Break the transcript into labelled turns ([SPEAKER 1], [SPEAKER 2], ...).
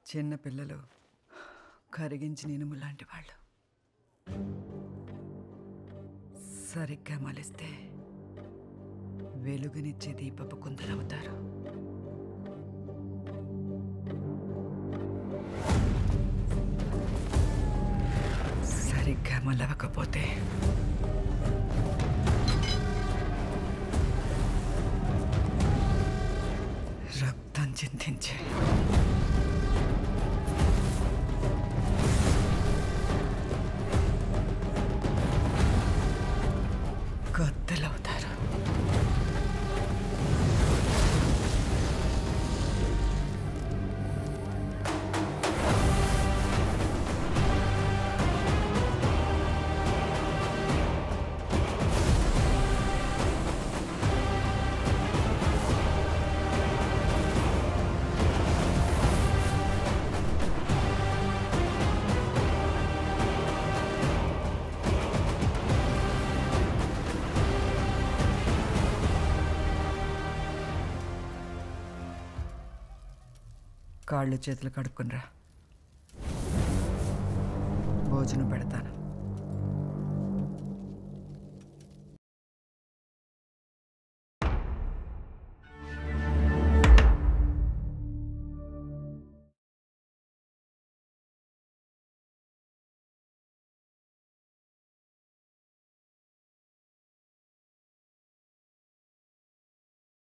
[SPEAKER 1] చిన్న పిల్లలు కరిగించిన ఇనుము లాంటి వాళ్ళు సరిగ్గా మలిస్తే వెలుగునిచ్చే దీపపు కుందలవుతారు సరిగ్గా మలవకపోతే రక్తం చింతించే కత్తెలవుతారు కాళ్ళు చేతులు కడుక్కునిరా భోజనం పెడతాను